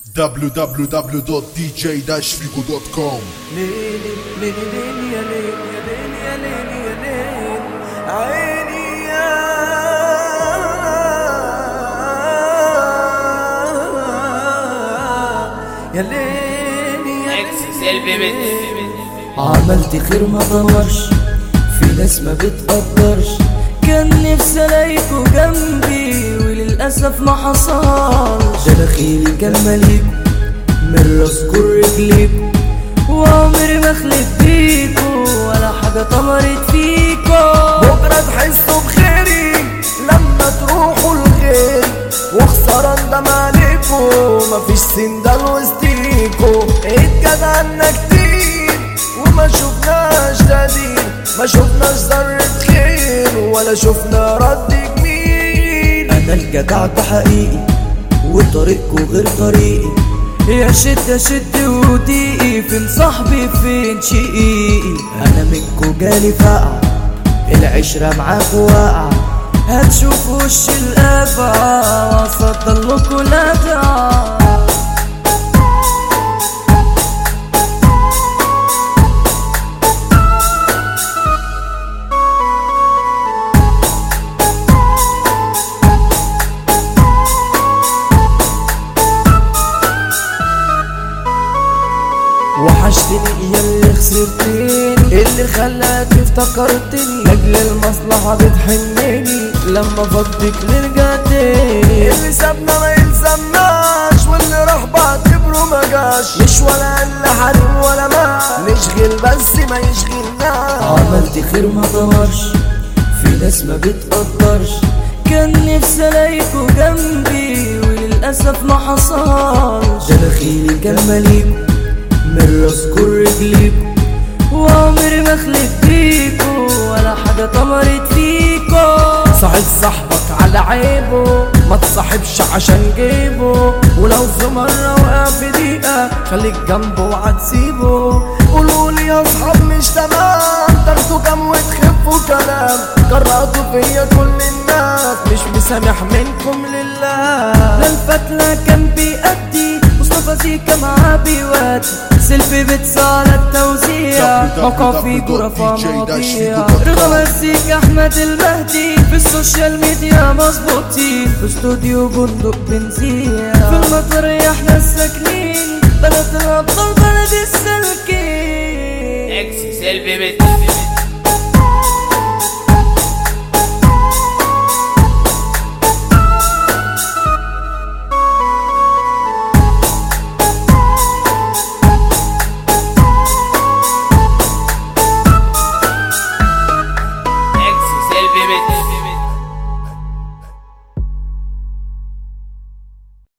www.dj-figo.com ليل ليل ليل يا ليل يا ليل يا ليل يا ليل عيني يا يا ليل يا ليل عملت خير ما دورش في ناس ما بتقدرش كان نفسي الاقيكوا جنبي وللاسف ما حصلش ده دخيلي كان مليكوا من راسكوا رجليكوا وعمري ما خليت بيكوا ولا حاجه طمرت فيكوا بكرة تحسوا بخيري لما تروحوا لغيري وخسارة اندم عليكوا مفيش سندال وسطيكوا اتجدعنا كتير وما شفناش تقدير ما شفناش ذرة خير ولا شفنا رد جميل انا الجدع ده حقيقي وطريقكوا غير طريقي يا شد شد ودقيقي فين صاحبي فين شقيقي انا منكو جالي فقع العشرة معاكوا واقعة هتشوفوا وش القفا وصدر لكوا لدعة وحشتني يا اللي خسرتني اللي خلاك افتكرتني لاجل المصلحة بتحنني لما فضك نرجع تاني اللي سابنا ما يلزمناش واللي راح بعتبره ما جاش مش ولا قال حريم ولا ما نشغل بس ما يشغلناش عملت خير ما دورش في ناس ما بتقدرش كان نفسي الاقيكوا جنبي وللاسف ما حصلش ده دخيلي كان مليكوا من راسكوا رجليكوا وعمري ما خليت بيكوا ولا حاجه طمرت فيكوا صاحب صاحبك على عيبه ما تصاحبش عشان جيبه ولو في مرة وقع في دقيقة خليك جنبه وهتسيبه قولوا لي يا اصحاب مش تمام تاخدوا كام وتخفوا كلام كرهتوا فيا كل الناس مش مسامح منكم لله لا الفتلة كان بيأدي مصطفى زيكا معاه بيودي سيلفي بيتس على التوزيع موقع في جرفة مواضيع رضا مزيكا احمد المهدي في السوشيال ميديا مظبوطين في استوديو بندق بنزيع في المطر احنا الساكنين بلد الابطال بلد السالكين اكس سيلفي بت اكس سيلفي بت